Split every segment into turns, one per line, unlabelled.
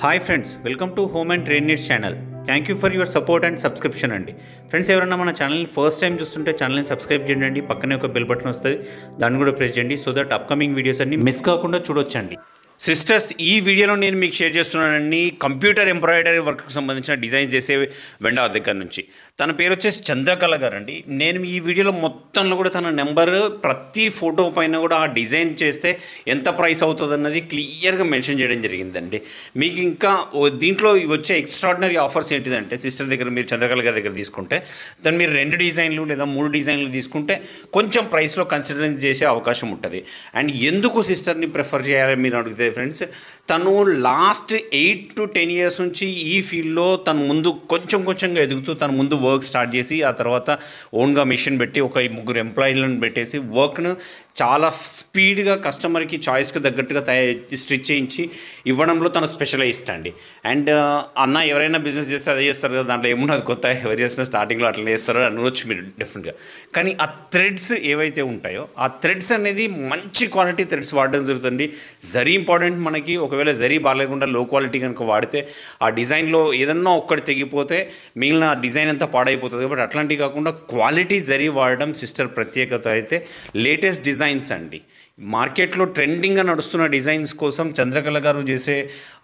hi friends welcome to home and trade needs channel thank you for your support and subscription అండి friends ఎవరైనా మన ఛానల్ని first time చూస్తుంటే ఛానల్ని subscribe చేయండి పక్కనే ఒక బెల్ బటన్ వస్తుంది దాన్ని కూడా ప్రెస్ చేయండి సో దట్ అప్కమింగ్ వీడియోస్ అన్ని మిస్ కాకుండా చూడొచ్చండి సిస్టర్స్ ఈ వీడియోలో నేను మీకు షేర్ చేస్తున్నానండి కంప్యూటర్ ఎంబ్రాయిడరీ వర్క్కి సంబంధించిన డిజైన్ చేసే వెండార్ దగ్గర నుంచి తన పేరు వచ్చేసి చంద్రకళ గారు అండి నేను ఈ వీడియోలో మొత్తంలో కూడా తన నెంబర్ ప్రతి ఫోటో పైన కూడా ఆ డిజైన్ చేస్తే ఎంత ప్రైస్ అవుతుంది అన్నది క్లియర్గా మెన్షన్ చేయడం జరిగిందండి మీకు ఇంకా ఓ- దీంట్లో వచ్చే ఎక్స్ట్రాడినరీ ఆఫర్స్ ఏంటిదంటే సిస్టర్ దగ్గర మీరు చంద్రకళ గారి దగ్గర తీసుకుంటే దాన్ని మీరు రెండు డిజైన్లు లేదా మూడు డిజైన్లు తీసుకుంటే కొంచెం ప్రైస్లో కన్సిడరెన్స్ చేసే అవకాశం ఉంటుంది అండ్ ఎందుకు సిస్టర్ని ప్రిఫర్ చేయాలని మీరు అడిగితే ఫ్రెండ్స్ తను last eight to ten years నుంచి ఈ ఫీల్డ్లో తను ముందు కొంచెం కొంచెంగా ఎదుగుతూ తను ముందు వర్క్ స్టార్ట్ చేసి ఆ తర్వాత ఓన్గా మిషన్ పెట్టి ఒక ముగ్గురు ఎంప్లాయీలను పెట్టేసి వర్క్ను చాలా స్పీడ్గా కస్టమర్కి చాయిస్కి తగ్గట్టుగా తయారు స్టిచ్ చేయించి ఇవ్వడంలో తను స్పెషలైజ్డ్ అండి అండ్ అన్న ఎవరైనా బిజినెస్ చేస్తే అదే చేస్తారు కదా దాంట్లో ఏమున్నది కొత్త ఎవరు చేసిన స్టార్టింగ్లో అట్లా చేస్తారో అనవచ్చు మీరు డెఫినెట్గా కానీ ఆ థ్రెడ్స్ ఏవైతే ఉంటాయో ఆ థ్రెడ్స్ అనేది మంచి క్వాలిటీ థ్రెడ్స్ వాడడం జరుగుతుంది జరీ ఇంపార్టెంట్ మనకి ఒకవేళ జరీ బాగాలేకుండా లో క్వాలిటీ కనుక వాడితే ఆ డిజైన్లో ఏదన్నా ఒక్కటి తెగిపోతే మిగిలిన డిజైన్ అంతా పాడైపోతుంది కాబట్టి అట్లాంటివి కాకుండా క్వాలిటీ జరీ వాడడం సిస్టర్ ప్రత్యేకత అయితే లేటెస్ట్ డిజైన్స్ అండి మార్కెట్లో ట్రెండింగ్గా నడుస్తున్న డిజైన్స్ కోసం చంద్రకళ గారు చేసే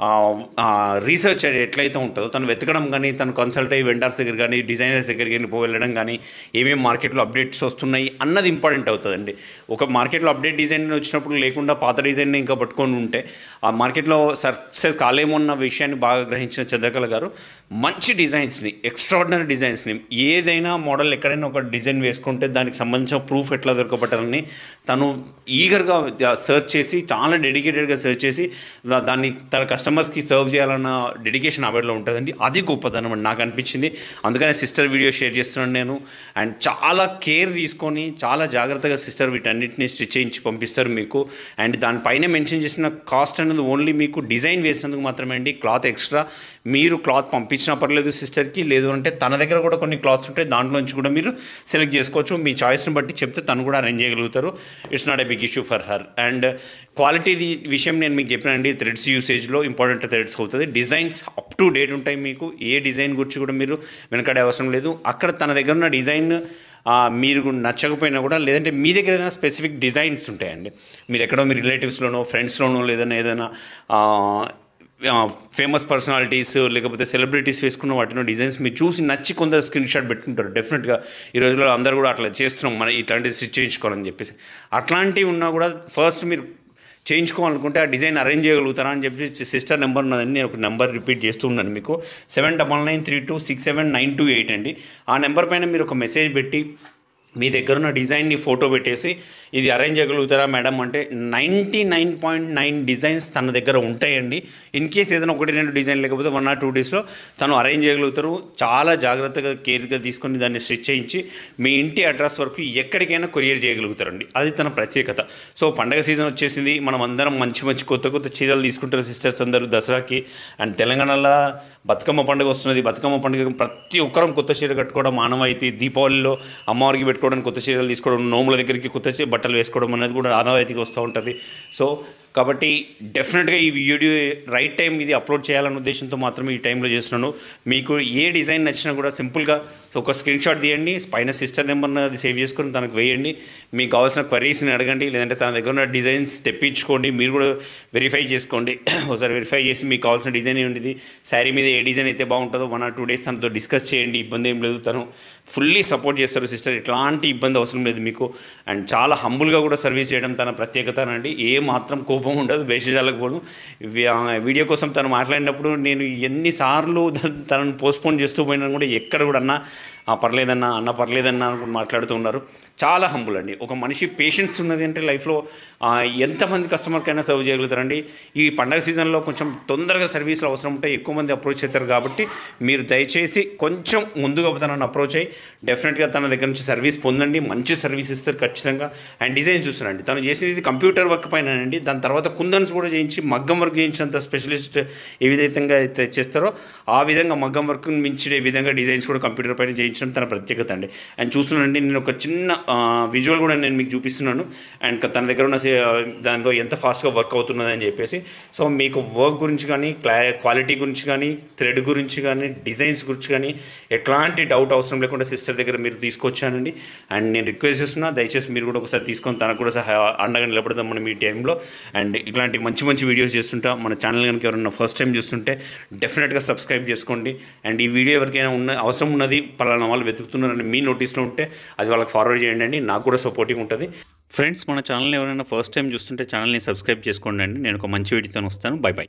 రీసెర్చ్ ఎట్లయితే ఉంటుందో తను వెతకడం కానీ తను కన్సల్ట్ అయ్యి వెండర్స్ దగ్గర కానీ డిజైనర్స్ దగ్గరికి కానీ పోయి వెళ్ళడం కానీ ఏమేమి మార్కెట్లో అప్డేట్స్ వస్తున్నాయి అన్నది ఇంపార్టెంట్ అవుతుందండి ఒక మార్కెట్లో అప్డేట్ డిజైన్ వచ్చినప్పుడు లేకుండా పాత డిజైన్ ఇంకా పట్టుకొని ఉంటే ఆ మార్కెట్లో సక్సెస్ కాలేమో అన్న విషయాన్ని బాగా గ్రహించిన చంద్రకళ గారు మంచి డిజైన్స్ని ఎక్స్ట్రాడినరీ డిజైన్స్ని ఏదైనా మోడల్ ఎక్కడైనా ఒక డిజైన్ వేసుకుంటే దానికి సంబంధించిన ప్రూఫ్ ఎట్లా దొరకబట్టాలని తను ఈగర్గా సెర్చ్ చేసి చాలా డెడికేటెడ్గా సెర్చ్ చేసి దా- దాన్ని తన కస్టమర్స్కి సర్వ్ చేయాలన్న డెడికేషన్ ఆవిడలో ఉంటుందండి అది గొప్పతనం అండి నాకు అనిపించింది అందుకనే సిస్టర్ వీడియో షేర్ చేస్తున్నాను నేను అండ్ చాలా కేర్ తీసుకొని చాలా జాగ్రత్తగా సిస్టర్ వీటన్నిటిని స్టిచ్ చేయించి పంపిస్తారు మీకు అండ్ దానిపైన మెన్షన్ చేసిన కాస్ట్ అనేది ఓన్లీ మీకు డిజైన్ వేసినందుకు మాత్రమే అండి క్లాత్ ఎక్స్ట్రా మీరు క్లాత్ పంపించినా పర్లేదు సిస్టర్కి లేదు అంటే తన దగ్గర కూడా కొన్ని క్లాత్స్ ఉంటాయి దాంట్లోంచి కూడా మీరు సెలెక్ట్ చేసుకోవచ్చు మీ చాయిస్ని బట్టి చెప్తే తను కూడా అరేంజ్ చేయగలుగుతారు it's not a big issue for her and quality విషయం నేను మీకు చెప్పినండి థ్రెడ్స్ యూసేజ్లో ఇంపార్టెంట్ థ్రెడ్స్ అవుతుంది డిజైన్స్ అప్ టు డేట్ ఉంటాయి మీకు ఏ డిజైన్ గురించి కూడా మీరు వెనకడే అవసరం లేదు అక్కడ తన దగ్గర ఉన్న డిజైన్ ఆ, మీరు నచ్చకపోయినా కూడా లేదంటే మీ దగ్గర ఏదైనా స్పెసిఫిక్ డిజైన్స్ ఉంటాయండి మీరు ఎక్కడో మీ రిలేటివ్స్లోనో ఫ్రెండ్స్లోనో లేదన్నా ఏదైనా ఆ, ఫేమస్ పర్సనాలిటీస్ లేకపోతే సెలబ్రిటీస్ వేసుకున్న వాటిలో డిజైన్స్ మీరు చూసి నచ్చి కొందరు స్క్రీన్ షాట్ పెట్టుకుంటారు డెఫినెట్గా ఈ రోజుల్లో అందరూ కూడా అట్లా చేస్తున్నాం మన ఇట్లాంటివి స్టిచ్ చేయించుకోవాలని చెప్పేసి అట్లాంటివి ఉన్నా కూడా ఫస్ట్ మీరు చేయించుకోవాలనుకుంటే ఆ డిజైన్ అరేంజ్ చేయగలుగుతారా అని చెప్పి సిస్టర్ నెంబర్ ఉన్నదండి నేను ఒక నెంబర్ రిపీట్ చేస్తూ ఉన్నాను మీకు seven double nine three two six seven nine two eight అండి ఆ నెంబర్ పైన మీరు ఒక మెసేజ్ పెట్టి మీ దగ్గర ఉన్న డిజైన్ని ఫోటో పెట్టేసి ఇది అరేంజ్ చేయగలుగుతారా మేడం అంటే ninety nine point nine designs తన దగ్గర ఉంటాయండి ఇన్ కేస్ ఏదైనా ఒకటి రెండు డిజైన్ లేకపోతే వన్ ఆర్ టూ డేస్లో తను అరేంజ్ చేయగలుగుతారు చాలా జాగ్రత్తగా కేర్గా తీసుకొని దాన్ని స్టిచ్ చేయించి మీ ఇంటి అడ్రస్ వరకు ఎక్కడికైనా కొరియర్ చేయగలుగుతారండి అది తన ప్రత్యేకత సో పండగ సీజన్ వచ్చేసింది మనం అందరం మంచి మంచి కొత్త కొత్త చీరలు తీసుకుంటారు సిస్టర్స్ అందరూ దసరాకి అండ్ తెలంగాణలో బతుకమ్మ పండుగ వస్తున్నది బతుకమ్మ పండుగ ప్రతి ఒక్కరం కొత్త చీర కట్టుకోవడం ఆనవాయితీ దీపావళిలో అమ్మవారికి పెట్టుకోవడానికి కొత్త చీరలు తీసుకోవడం నోముల దగ్గరికి కొత్త చీ- బట్టలు వేసుకోవడం అనేది కూడా ఆనవాయితీగా వస్తూ ఉంటుంది సో కాబట్టి డెఫినెట్గా ఈ వీడియో రైట్ టైం ఇది అప్లోడ్ చేయాలన్న ఉద్దేశంతో మాత్రమే ఈ టైంలో చేస్తున్నాను మీకు ఏ డిజైన్ నచ్చినా కూడా సింపుల్గా ఒక స్క్రీన్ షాట్ తీయండి పైన సిస్టర్ నెంబర్ అది సేవ్ చేసుకొని తనకు వేయండి మీకు కావాల్సిన క్వరీస్ని అడగండి లేదంటే తన దగ్గర ఉన్న డిజైన్స్ తెప్పించుకోండి మీరు కూడా వెరిఫై చేసుకోండి ఒకసారి వెరిఫై చేసి మీకు కావాల్సిన డిజైన్ ఏంటిది శారీ మీద ఏ డిజైన్ అయితే బాగుంటుందో వన్ ఆర్ టూ డేస్ తనతో డిస్కస్ చేయండి ఇబ్బంది ఏం లేదు తను ఫుల్లీ సపోర్ట్ చేస్తారు సిస్టర్ ఎట్లాంటి ఇబ్బంది అవసరం లేదు మీకు అండ్ చాలా హంబుల్గా కూడా సర్వీస్ చేయడం తన ప్రత్యేకత అండి ఏ మాత్రం కోపం ఉండదు బేషజాలకు పోను వి- ఆ వీడియో కోసం తను మాట్లాడినప్పుడు నేను ఎన్నిసార్లు ద- తనను పోస్ట్పోన్ చేస్తూ పోయినా కూడా ఎక్కడ కూడా అన్నా "ఆ, పర్లేదన్నా అన్న పర్లేదన్నా అనుకుని మాట్లాడుతూ ఉన్నారు చాలా హంబుల్ అండి ఒక మనిషి పేషెన్స్ ఉన్నది అంటే లైఫ్లో ఆ, ఎంతమంది కస్టమర్కైనా సర్వ్ చేయగలుగుతారండి ఈ పండగ సీజన్లో కొంచెం తొందరగా సర్వీసులు అవసరం ఉంటే ఎక్కువ మంది అప్రోచ్ అవుతారు కాబట్టి మీరు దయచేసి కొంచెం ముందుగా తనను అప్రోచ్ అయ్యి డెఫినెట్గా తన దగ్గర నుంచి సర్వీస్ పొందండి మంచి సర్వీస్ ఇస్తారు ఖచ్చితంగా అండ్ డిజైన్ చూస్తారండి తను చేసేది ఇది కంప్యూటర్ వర్క్ పైన అండి దాని తర్వాత కుందన్స్ కూడా చేయించి మగ్గం వర్క్ చేయించినంత స్పెషలిస్ట్ ఏ విధంగా అయితే చేస్తారో ఆ విధంగా మగ్గం వర్క్ మించిన విధంగా డిజైన్స్ కూడా కంప్యూటర్ పైన చేయించి చేయించడం తన ప్రత్యేకత అండి అండ్ చూస్తున్నానండి నేను ఒక చిన్న విజువల్ కూడా నేను మీకు చూపిస్తున్నాను అండ్ తన దగ్గర ఉన్న సే- దాంతో ఎంత ఫాస్ట్గా వర్క్ అవుతున్నది అని చెప్పేసి సో మీకు వర్క్ గురించి కానీ క్లా క్వాలిటీ గురించి కానీ థ్రెడ్ గురించి కానీ డిజైన్స్ గురించి కానీ ఎట్లాంటి డౌట్ అవసరం లేకుండా సిస్టర్ దగ్గర మీరు తీసుకొచ్చానండి అండ్ నేను రిక్వెస్ట్ చేస్తున్నా దయచేసి మీరు కూడా ఒకసారి తీసుకొని తనకు కూడా సహా అండగా నిలబడదాం మనం ఈ టైంలో అండ్ ఇట్లాంటి మంచి మంచి వీడియోస్ చేస్తుంటా మన ఛానల్ కనుక ఎవరైనా ఫస్ట్ టైం చూస్తుంటే డెఫినెట్గా సబ్స్క్రైబ్ చేసుకోండి అండ్ ఈ వీడియో ఎవరికైనా ఉన్న అవసరం ఉన్నది పలానా వాళ్ళు వెతుకుతున్నారని మీ నోటీస్లో ఉంటే అది వాళ్ళకి ఫార్వర్డ్ చేయండి అండి నాకు కూడా సపోర్టింగ్ ఉంటుంది ఫ్రెండ్స్ మన ఛానల్ ఎవరైనా ఫస్ట్ టైం చూస్తుంటే ఛానల్ని సబ్స్క్రైబ్ చేసుకోండి అండి నేను ఒక మంచి వీడియోతో వస్తాను బై బై